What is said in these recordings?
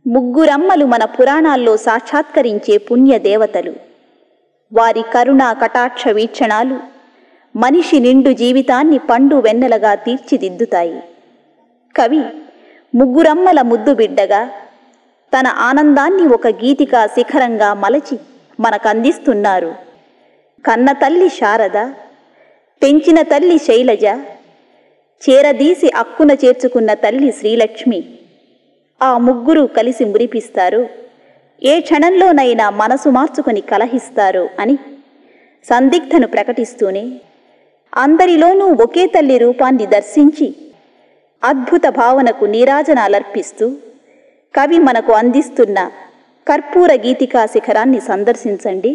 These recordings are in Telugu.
ముగ్గురమ్మలు మన పురాణాల్లో సాక్షాత్కరించే పుణ్య దేవతలు వారి కరుణా కటాక్ష వీక్షణాలు మనిషి నిండు జీవితాన్ని పండు వెన్నెలగా తీర్చిదిద్దుతాయి కవి ముగ్గురమ్మల ముద్దు బిడ్డగా తన ఆనందాన్ని ఒక గీతికా శిఖరంగా మలచి మనకందిస్తున్నారు కన్న తల్లి శారద పెంచిన తల్లి శైలజ చేరదీసి అక్కున చేర్చుకున్న తల్లి శ్రీలక్ష్మి ఆ ముగ్గురు కలిసి మురిపిస్తారు ఏ క్షణంలోనైనా మనసు మార్చుకుని కలహిస్తారు అని సందిగ్ధను ప్రకటిస్తూనే అందరిలోనూ ఒకే తల్లి రూపాన్ని దర్శించి అద్భుత భావనకు నీరాజనాలర్పిస్తూ కవి మనకు అందిస్తున్న కర్పూర గీతికా శిఖరాన్ని సందర్శించండి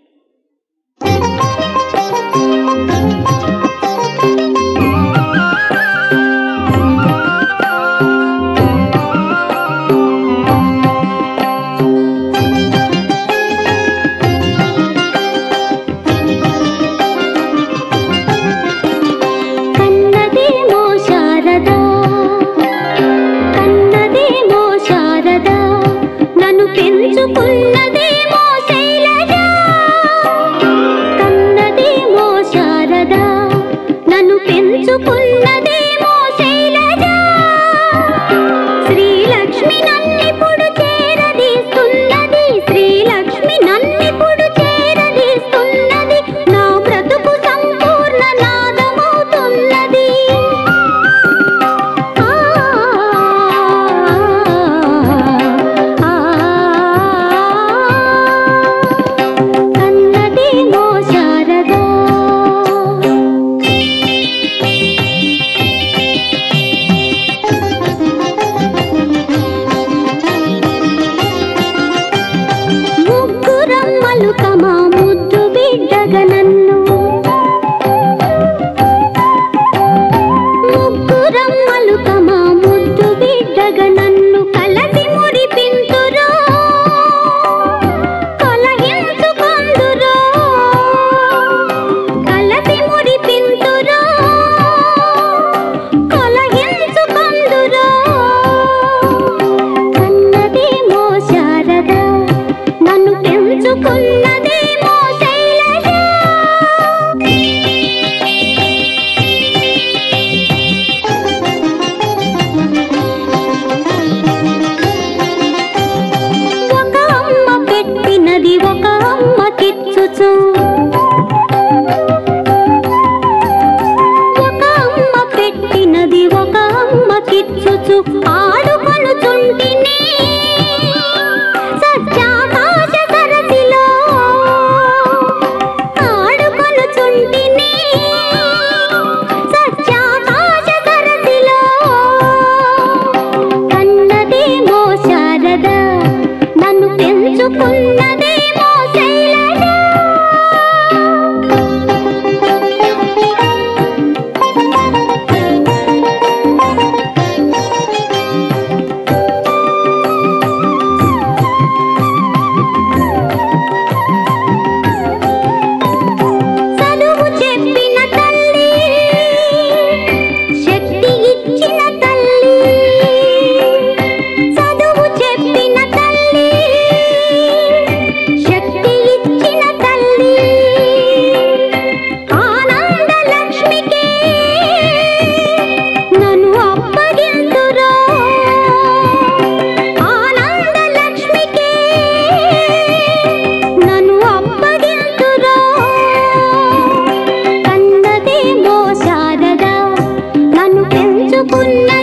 కన్నదేమో శారద కన్నదేమో శారద నన్ను పెంచుకున్నదేమో శైలజ కన్నదేమో శారద నన్ను పెంచుకున్నదేమో శైలజ శ్రీలక్ష్మి నన్నిప్పుడు చేరదీస్తున్నది శ్రీలక్ష్మి నన్నిప్పుడు చేరదీస్తున్నది నా బ్రతుకు సంపూర్ణ నాదమవుతున్నది ఆ కన్నదేమో శారదా ముగ్గురమ్మలు తమ ముద్దు బిడ్డగ నన్ను ముగ్గురమ్మలు తమ ముద్దు బిడ్డగ నన్ను కలసి మురిపింతురో కలహించుకొందురో కలసి మురిపింతురో కలహించుకొందురో కన్నదేమో శారద నన్ను పెంచుకున్నదేమో శైలజ ఒక అమ్మ పెట్టినది ఒక అమ్మ కిచ్చుచు ఒక అమ్మ పెట్టినది ఒక అమ్మ కిచ్చుచు ఆడుకొనుచుంటిని సత్యాకాశ సరసిలో ఆడుకొనుచుంటిని సత్యాకాశ సరసిలో కన్నదేమో శారద నన్ను పెంచుకున్నదేమో శైలజ చదువు చెప్పిన తల్లి శక్తి ఇచ్చిన తల్లి చదువు చెప్పిన తల్లి శక్తి ఇచ్చిన తల్లి ఆనంద లక్ష్మికి నన్ను అప్పగింతురో ఆనంద లక్ష్మికి నన్ను అప్పగింతురో కన్నదేమో శారద నన్ను పెంచుకున్న